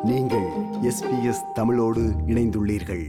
நீங்கள் எஸ்பிஎஸ் தமிழோடு இணைந்துள்ளீர்கள்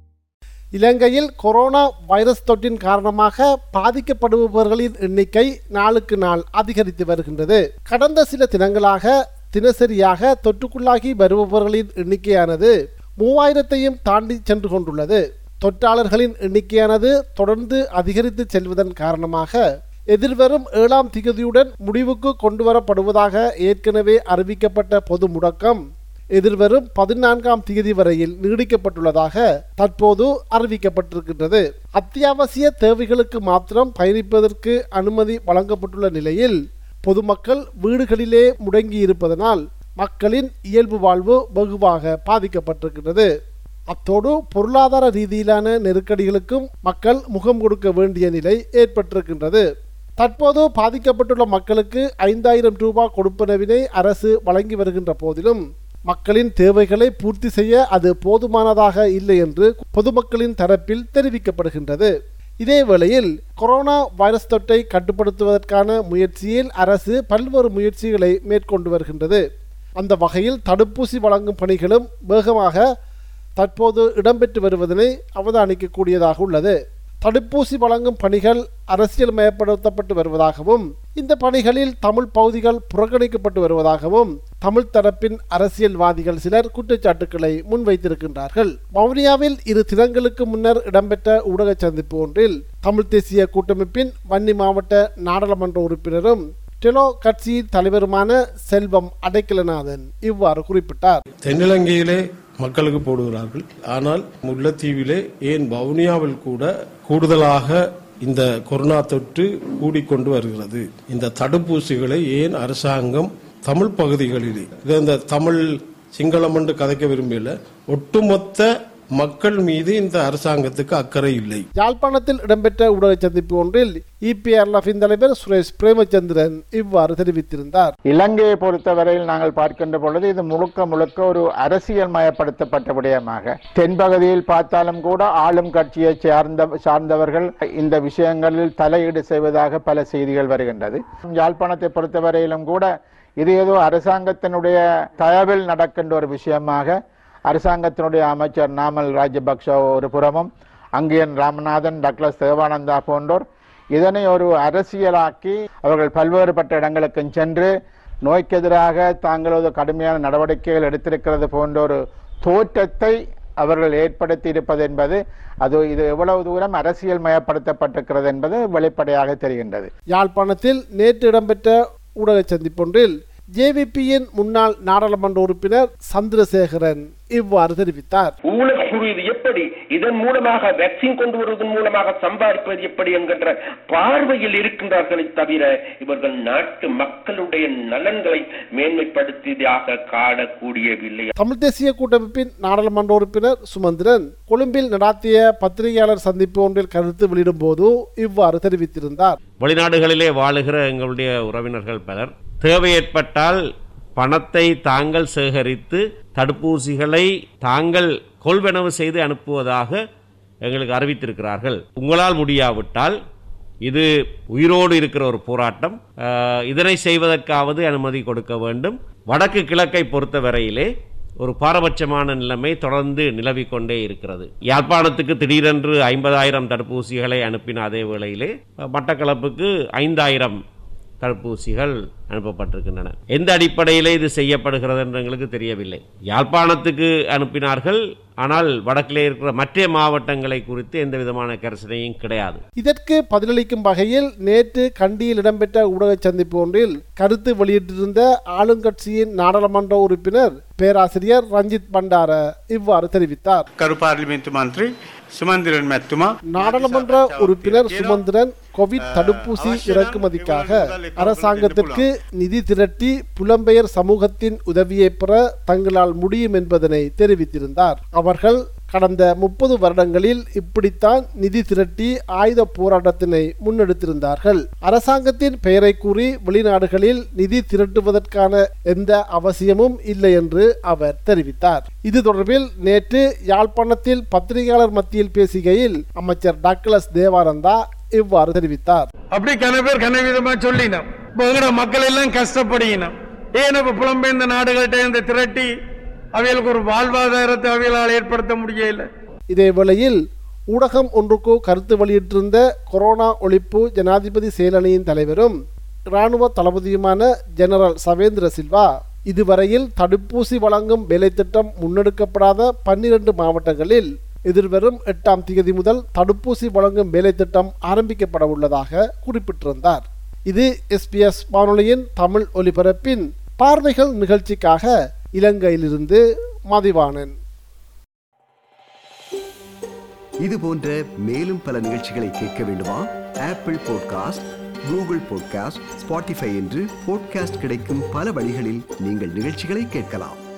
இலங்கையில் கொரோனா வைரஸ் தொற்றின் காரணமாக பாதிக்கப்படுபவர்களின் எண்ணிக்கை நாளுக்கு நாள் அதிகரித்து வருகின்றது கடந்த சில தினங்களாக தினசரியாக தொற்றுக்குள்ளாகி வருபவர்களின் எண்ணிக்கையானது மூவாயிரத்தையும் தாண்டி சென்று கொண்டுள்ளது தொற்றாளர்களின் எண்ணிக்கையானது தொடர்ந்து அதிகரித்து செல்வதன் காரணமாக எதிர்வரும் ஏழாம் திகதியுடன் முடிவுக்கு கொண்டுவரப்படுவதாக ஏற்கனவே அறிவிக்கப்பட்ட பொது முடக்கம் எதிர்வரும் பதினான்காம் தேதி வரையில் நீடிக்கப்பட்டுள்ளதாக தற்போது அறிவிக்கப்பட்டிருக்கின்றது அத்தியாவசிய தேவைகளுக்கு மாத்திரம் பயணிப்பதற்கு அனுமதி வழங்கப்பட்டுள்ள நிலையில் பொதுமக்கள் வீடுகளிலே முடங்கியிருப்பதனால் மக்களின் இயல்பு வாழ்வு வெகுவாக பாதிக்கப்பட்டிருக்கின்றது அத்தோடு பொருளாதார ரீதியிலான நெருக்கடிகளுக்கும் மக்கள் முகம் கொடுக்க வேண்டிய நிலை ஏற்பட்டிருக்கின்றது தற்போது பாதிக்கப்பட்டுள்ள மக்களுக்கு ஐந்தாயிரம் ரூபாய் கொடுப்பனவினை அரசு வழங்கி வருகின்ற போதிலும் மக்களின் தேவைகளை பூர்த்தி செய்ய அது போதுமானதாக இல்லை என்று பொதுமக்களின் தரப்பில் தெரிவிக்கப்படுகின்றது இதேவேளையில் கொரோனா வைரஸ் தொற்றை கட்டுப்படுத்துவதற்கான முயற்சியில் அரசு பல்வேறு முயற்சிகளை மேற்கொண்டு வருகின்றது அந்த வகையில் தடுப்பூசி வழங்கும் பணிகளும் வேகமாக தற்போது இடம்பெற்று வருவதனை அவதானிக்கக்கூடியதாக உள்ளது தடுப்பூசி வழங்கும் பணிகள் அரசியல் மயப்படுத்தப்பட்டு வருவதாகவும் இந்த பணிகளில் தமிழ் பகுதிகள் புறக்கணிக்கப்பட்டு வருவதாகவும் தமிழ் தரப்பின் அரசியல்வாதிகள் சிலர் குற்றச்சாட்டுக்களை முன்வைத்திருக்கின்றார்கள் வவுனியாவில் இரு தினங்களுக்கு முன்னர் இடம்பெற்ற ஊடக சந்திப்பு ஒன்றில் தமிழ் தேசிய கூட்டமைப்பின் வன்னி மாவட்ட நாடாளுமன்ற உறுப்பினரும் டெலோ கட்சியின் தலைவருமான செல்வம் அடைக்கலநாதன் இவ்வாறு குறிப்பிட்டார் தென்னிலங்கையிலே மக்களுக்கு போடுகிறார்கள் ஆனால் முல்லைத்தீவிலே ஏன் வவுனியாவில் கூட கூடுதலாக இந்த கொரோனா தொற்று கூடிக்கொண்டு வருகிறது இந்த தடுப்பூசிகளை ஏன் அரசாங்கம் தமிழ் பகுதிகளிலே இது இந்த தமிழ் சிங்களம் என்று கதைக்க விரும்பல ஒட்டுமொத்த மக்கள் மீது இந்த அரசாங்கத்துக்கு அக்கறை இல்லை யாழ்ப்பாணத்தில் இடம்பெற்ற ஊடக சந்திப்பு ஒன்றில் இபிஆர்எஃபின் தலைவர் சுரேஷ் பிரேமச்சந்திரன் இவ்வாறு தெரிவித்திருந்தார் இலங்கையை பொறுத்தவரையில் நாங்கள் பார்க்கின்ற பொழுது இது முழுக்க முழுக்க ஒரு அரசியல் மயப்படுத்தப்பட்ட விடயமாக தென்பகுதியில் பார்த்தாலும் கூட ஆளும் கட்சியை சார்ந்த சார்ந்தவர்கள் இந்த விஷயங்களில் தலையீடு செய்வதாக பல செய்திகள் வருகின்றது யாழ்ப்பாணத்தை பொறுத்தவரையிலும் கூட இது ஏதோ அரசாங்கத்தினுடைய தயவில் நடக்கின்ற ஒரு விஷயமாக அரசாங்கத்தினுடைய அமைச்சர் நாமல் ராஜபக்ஷ ஒரு புறமும் அங்கியன் ராமநாதன் டக்ளஸ் தேவானந்தா போன்றோர் இதனை ஒரு அரசியலாக்கி அவர்கள் பல்வேறுபட்ட இடங்களுக்கும் சென்று நோய்க்கு எதிராக தாங்களது கடுமையான நடவடிக்கைகள் எடுத்திருக்கிறது போன்ற ஒரு தோற்றத்தை அவர்கள் ஏற்படுத்தி இருப்பது என்பது அது இது எவ்வளவு தூரம் அரசியல் மயப்படுத்தப்பட்டிருக்கிறது என்பது வெளிப்படையாக தெரிகின்றது யாழ்ப்பாணத்தில் நேற்று இடம்பெற்ற ஊடக சந்திப்பொன்றில் ஜேவிபியின் முன்னாள் நாடாளுமன்ற உறுப்பினர் சந்திரசேகரன் இவ்வாறு தெரிவித்தார் ஊழல் எப்படி இதன் மூலமாக வேக்சின் கொண்டு வருவதன் மூலமாக சம்பாதிப்பது எப்படி என்கின்ற பார்வையில் இருக்கின்றார்களே தவிர இவர்கள் நாட்டு மக்களுடைய நலன்களை மேன்மைப்படுத்தியதாக காணக்கூடியவில்லை தமிழ் தேசிய கூட்டமைப்பின் நாடாளுமன்ற உறுப்பினர் சுமந்திரன் கொழும்பில் நடாத்திய பத்திரிகையாளர் சந்திப்பு ஒன்றில் கருத்து வெளியிடும் போது இவ்வாறு தெரிவித்திருந்தார் வெளிநாடுகளிலே வாழுகிற எங்களுடைய உறவினர்கள் பலர் தேவை ஏற்பட்டால் பணத்தை தாங்கள் சேகரித்து தடுப்பூசிகளை தாங்கள் கொள்வனவு செய்து அனுப்புவதாக எங்களுக்கு அறிவித்திருக்கிறார்கள் உங்களால் முடியாவிட்டால் இது உயிரோடு இருக்கிற ஒரு போராட்டம் அஹ், இதனை செய்வதற்காவது அனுமதி கொடுக்க வேண்டும் வடக்கு கிழக்கை பொறுத்தவரையிலே ஒரு பாரபட்சமான நிலைமை தொடர்ந்து நிலவிக் கொண்டே இருக்கிறது யாழ்ப்பாணத்துக்கு திடீரென்று ஐம்பதாயிரம் தடுப்பூசிகளை அனுப்பின அதே வேளையிலே மட்டக்களப்புக்கு ஐந்தாயிரம் தடுப்பூசிகள் அனுப்பப்பட்டிருக்கின்றன எந்த அடிப்படையிலே இது செய்யப்படுகிறது என்று எங்களுக்கு தெரியவில்லை யாழ்ப்பாணத்துக்கு அனுப்பினார்கள் ஆனால் வடக்கிலே இருக்கிற மற்ற மாவட்டங்களை குறித்து எந்த விதமான கரிசனையும் கிடையாது இதற்கு பதிலளிக்கும் வகையில் நேற்று கண்டியில் இடம்பெற்ற ஊடக சந்திப்பு ஒன்றில் கருத்து வெளியிட்டிருந்த ஆளுங்கட்சியின் நாடாளுமன்ற உறுப்பினர் பேராசிரியர் ரஞ்சித் பண்டார இவ்வாறு தெரிவித்தார் කරු පාර්ලිමේන්තු මන්ත්‍රී සුමන්දිරන් මැත්තුමා நாடாளுமன்ற உறுப்பினர் சுமந்திரன் கோவிட் தடுப்பூசி இறக்குமதிக்காக அரசாங்கத்திற்கு நிதி திரட்டி புலம்பெயர் சமூகத்தின் உதவியை பெற தங்களால் முடியும் என்பதனை தெரிவித்திருந்தார் அவர்கள் கடந்த முப்பது வருடங்களில் இப்படித்தான் நிதி திரட்டி ஆயுத போராட்டத்தினை முன்னெடுத்திருந்தார்கள் அரசாங்கத்தின் பெயரை கூறி வெளிநாடுகளில் நிதி திரட்டுவதற்கான எந்த அவசியமும் இல்லை என்று அவர் தெரிவித்தார் இது தொடர்பில் நேற்று யாழ்ப்பாணத்தில் பத்திரிகையாளர் மத்தியில் பேசுகையில் அமைச்சர் டாக்லஸ் தேவானந்தா இவ்வாறு தெரிவித்தார் அப்படி கன பேர் கன விதமா சொல்லினோம் இப்ப எங்கட மக்கள் எல்லாம் கஷ்டப்படுகினோம் ஏன் இப்ப புலம்பெயர்ந்த நாடுகள்கிட்ட இந்த திரட்டி அவைகளுக்கு ஒரு வாழ்வாதாரத்தை அவைகளால் ஏற்படுத்த முடியல இதேவேளையில் ஊடகம் ஒன்றுக்கு கருத்து வெளியிட்டிருந்த கொரோனா ஒழிப்பு ஜனாதிபதி செயலணியின் தலைவரும் இராணுவ தளபதியுமான ஜெனரல் சவேந்திர சில்வா இதுவரையில் தடுப்பூசி வழங்கும் வேலைத்திட்டம் முன்னெடுக்கப்படாத பன்னிரண்டு மாவட்டங்களில் எதிர்வரும் எட்டாம் தேதி முதல் தடுப்பூசி வழங்கும் வேலைத்திட்டம் ஆரம்பிக்கப்பட உள்ளதாக குறிப்பிட்டிருந்தார் இது எஸ்பிஎஸ் வானொலியின் தமிழ் ஒலிபரப்பின் பார்வைகள் நிகழ்ச்சிக்காக இலங்கையிலிருந்து மதிவாணன் இது போன்ற மேலும் பல நிகழ்ச்சிகளை கேட்க வேண்டுமா Apple podcast Google podcast Spotify என்று பாட்காஸ்ட் கிடைக்கும் பல வழிகளில் நீங்கள் நிகழ்ச்சிகளை கேட்கலாம்